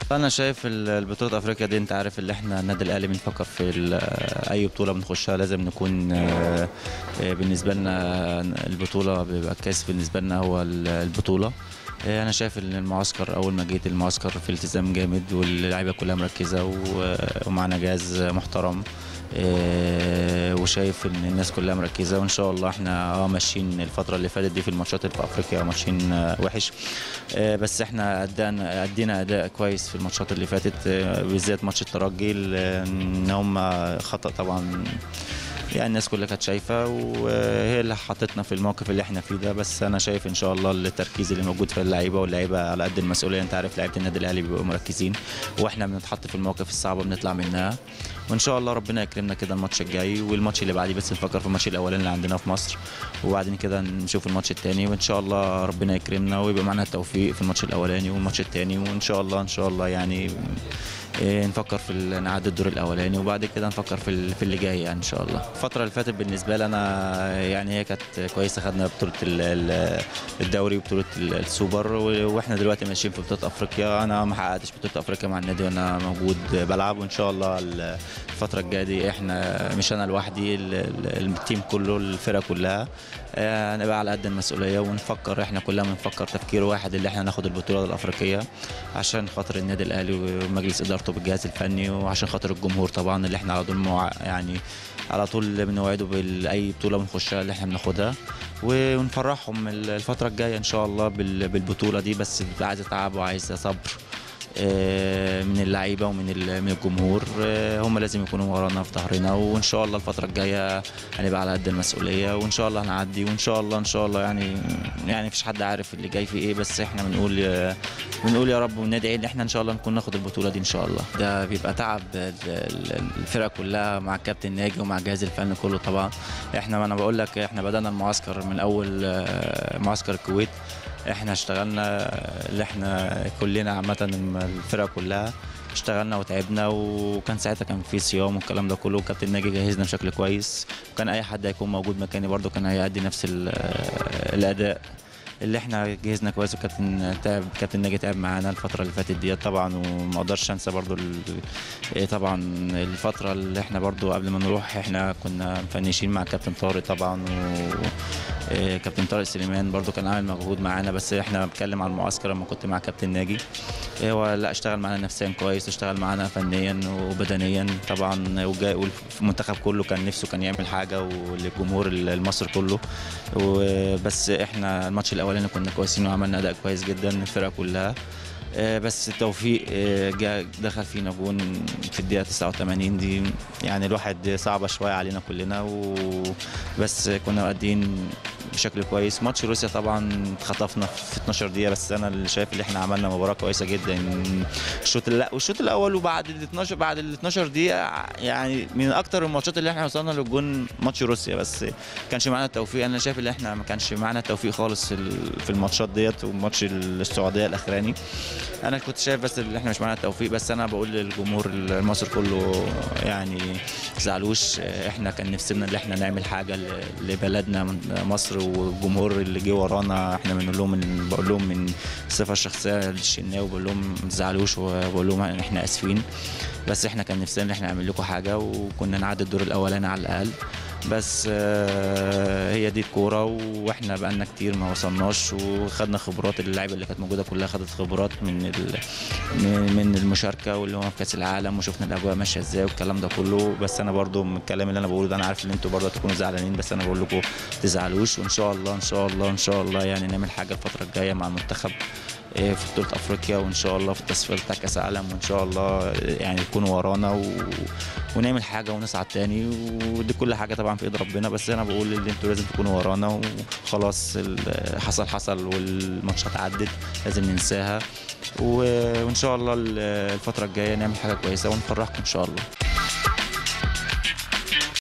انا شايف ال- البطوله افريقيا دي انت عارف اللي احنا النادي الاهلي بنفكر في ال- اي بطوله بنخشها لازم نكون آه، آه، بالنسبه لنا البطوله بيبقى الكاس بالنسبه لنا هو ال- البطوله آه، انا شايف ان المعسكر اول ما جيت المعسكر في التزام جامد واللعيبه كلها مركزه و- ومعنا جهاز محترم آه، وشايف ان الناس كلها مركزه وان شاء الله احنا اه ماشيين الفتره اللي فاتت دي في الماتشات اللي في افريقيا ماشيين آه، وحش آه، بس احنا ادانا ادينا اداء كويس في الماتشات اللي فاتت آه، بالذات ماتش الترجي ال- ان هم خطا طبعا يعني الناس كلها كانت شايفه وهي اللي حطتنا في الموقف اللي احنا فيه ده بس انا شايف ان شاء الله التركيز اللي موجود في اللعيبه واللعيبه على قد المسؤوليه انت عارف لعيبه النادي الاهلي بيبقوا مركزين واحنا بنتحط في المواقف الصعبه بنطلع منها وان شاء الله ربنا يكرمنا كده الماتش الجاي والماتش اللي بعديه بس نفكر في الماتش الاولاني اللي عندنا في مصر وبعدين كده نشوف الماتش الثاني وان شاء الله ربنا يكرمنا ويبقى معنا التوفيق في الماتش الاولاني والماتش الثاني وان شاء الله ان شاء الله يعني إيه، نفكر في ال- نعدي الدور الاولاني وبعد كده نفكر في ال- في اللي جاي يعني ان شاء الله الفتره اللي فاتت بالنسبه لي انا يعني هي كانت كويسه خدنا بطوله ال- ال- الدوري وبطوله ال- السوبر و- واحنا دلوقتي ماشيين في بطوله افريقيا انا ما حققتش بطوله افريقيا مع النادي وانا موجود بلعب وان شاء الله ال- الفتره الجايه دي احنا مش انا لوحدي ال- ال- التيم كله الفرقه كلها آه، نبقى على قد المسؤوليه ونفكر احنا كلنا بنفكر تفكير واحد اللي احنا ناخد البطوله الافريقيه عشان خاطر النادي الاهلي ومجلس ادارته بالجهاز الفني وعشان خاطر الجمهور طبعا اللي احنا على طول موع... يعني على طول بنوعده باي بطوله بنخشها اللي احنا بناخدها ونفرحهم الفتره الجايه ان شاء الله بال- بالبطوله دي بس عايزه تعب وعايزه صبر آه، من اللعيبه ومن ال- من الجمهور آه، هم لازم يكونوا ورانا في ظهرنا وان شاء الله الفتره الجايه هنبقى على قد المسؤوليه وان شاء الله هنعدي وان شاء الله ان شاء الله يعني يعني مفيش حد عارف اللي جاي في ايه بس احنا بنقول يا- بنقول يا رب وندعي ان احنا ان شاء الله نكون ناخد البطوله دي ان شاء الله ده بيبقى تعب ال- ال- الفرقه كلها مع الكابتن ناجي ومع الجهاز الفني كله طبعا احنا ما انا بقول لك احنا بدانا المعسكر من اول آه، معسكر الكويت احنا اشتغلنا اللي احنا كلنا عامة الفرقة كلها اشتغلنا وتعبنا وكان ساعتها كان في صيام والكلام ده كله وكابتن ناجي جهزنا بشكل كويس وكان اي حد هيكون موجود مكاني برده كان هيأدي نفس ال- الاداء اللي احنا جهزنا كويس وكابتن تعب كابتن ناجي تعب معانا الفتره اللي فاتت ديت طبعا وما اقدرش انسى برضو ال- إيه طبعا الفتره اللي احنا برضو قبل ما نروح احنا كنا مفنشين مع كابتن طارق طبعا و إيه، كابتن طارق سليمان برضو كان عامل مجهود معانا بس احنا بنتكلم على المعسكر لما كنت مع كابتن ناجي إيه، هو لا اشتغل معانا نفسيا كويس اشتغل معانا فنيا وبدنيا طبعا وجا- والمنتخب كله كان نفسه كان يعمل حاجه وللجمهور المصري كله وبس احنا الماتش الاولاني كنا كويسين وعملنا اداء كويس جدا الفرقه كلها آه، بس التوفيق آه، جا دخل فينا جون في الدقيقه 89 دي يعني الواحد صعبه شويه علينا كلنا وبس كنا مادين بشكل كويس ماتش روسيا طبعا اتخطفنا في 12 دقيقه بس انا اللي شايف ان احنا عملنا مباراه كويسه جدا الشوط لا والشوط الاول وبعد ال 12 بعد ال 12 دقيقه يعني من اكتر الماتشات اللي احنا وصلنا للجون ماتش روسيا بس كانش معانا التوفيق انا شايف ان احنا ما كانش معانا التوفيق خالص في ال- في الماتشات ديت وماتش السعوديه الاخراني انا كنت شايف بس ان احنا مش معانا التوفيق بس انا بقول للجمهور المصري كله يعني زعلوش احنا كان نفسنا ان احنا نعمل حاجه ل- لبلدنا من مصر والجمهور اللي جه ورانا احنا بنقول لهم من بقول لهم من الصفه الشخصيه للشناوي بقول لهم ما تزعلوش وبقول لهم ان احنا اسفين بس احنا كان نفسنا ان احنا نعمل لكم حاجه وكنا نعدي الدور الاولاني على الاقل بس آه، هي دي الكوره واحنا بقالنا كتير ما وصلناش وخدنا خبرات اللعيبه اللي كانت موجوده كلها خدت خبرات من ال... من من المشاركه واللي هو في كاس العالم وشفنا الاجواء ماشيه ازاي والكلام ده كله بس انا برضو من الكلام اللي انا بقوله ده انا عارف ان انتوا برضو هتكونوا زعلانين بس انا بقول لكم تزعلوش وان شاء الله ان شاء الله ان شاء الله يعني نعمل حاجه الفتره الجايه مع المنتخب إيه، في بطولة أفريقيا وإن شاء الله في التصفيات بتاع كأس العالم وإن شاء الله يعني يكونوا ورانا و... ونعمل حاجة ونصعد تاني ودي كل حاجة طبعا في إيد ربنا بس أنا بقول إن أنتوا لازم تكونوا ورانا وخلاص ال- حصل حصل والماتشات عدت لازم ننساها و- وإن شاء الله ال- الفترة الجاية نعمل حاجة كويسة ونفرحكم إن شاء الله